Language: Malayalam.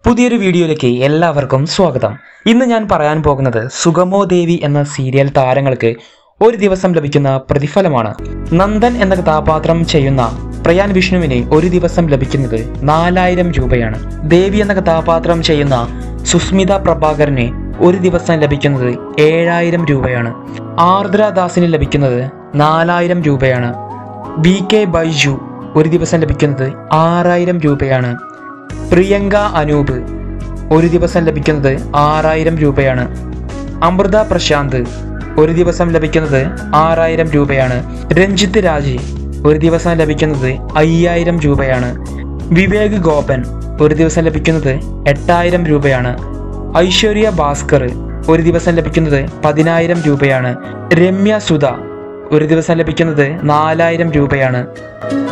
പുതിയൊരു വീഡിയോയിലേക്ക് എല്ലാവർക്കും സ്വാഗതം ഇന്ന് ഞാൻ പറയാൻ പോകുന്നത് സുഗമോ ദേവി എന്ന സീരിയൽ താരങ്ങൾക്ക് ഒരു ദിവസം ലഭിക്കുന്ന പ്രതിഫലമാണ് നന്ദൻ എന്ന കഥാപാത്രം ചെയ്യുന്ന പ്രയാൻ വിഷ്ണുവിന് ഒരു ദിവസം ലഭിക്കുന്നത് നാലായിരം രൂപയാണ് ദേവി എന്ന കഥാപാത്രം ചെയ്യുന്ന സുസ്മിത പ്രഭാകരന് ഒരു ദിവസം ലഭിക്കുന്നത് ഏഴായിരം രൂപയാണ് ആർദ്ര ദാസിന് ലഭിക്കുന്നത് നാലായിരം രൂപയാണ് ബി കെ ബൈജു ഒരു ദിവസം ലഭിക്കുന്നത് ആറായിരം രൂപയാണ് പ്രിയങ്ക അനൂപ് ഒരു ദിവസം ലഭിക്കുന്നത് ആറായിരം രൂപയാണ് അമൃത പ്രശാന്ത് ഒരു ദിവസം ലഭിക്കുന്നത് ആറായിരം രൂപയാണ് രഞ്ജിത്ത് രാജ് ഒരു ദിവസം ലഭിക്കുന്നത് അയ്യായിരം രൂപയാണ് വിവേക് ഗോപൻ ഒരു ദിവസം ലഭിക്കുന്നത് എട്ടായിരം രൂപയാണ് ഐശ്വര്യ ഭാസ്കർ ഒരു ദിവസം ലഭിക്കുന്നത് പതിനായിരം രൂപയാണ് രമ്യ സുധ ഒരു ദിവസം ലഭിക്കുന്നത് നാലായിരം രൂപയാണ്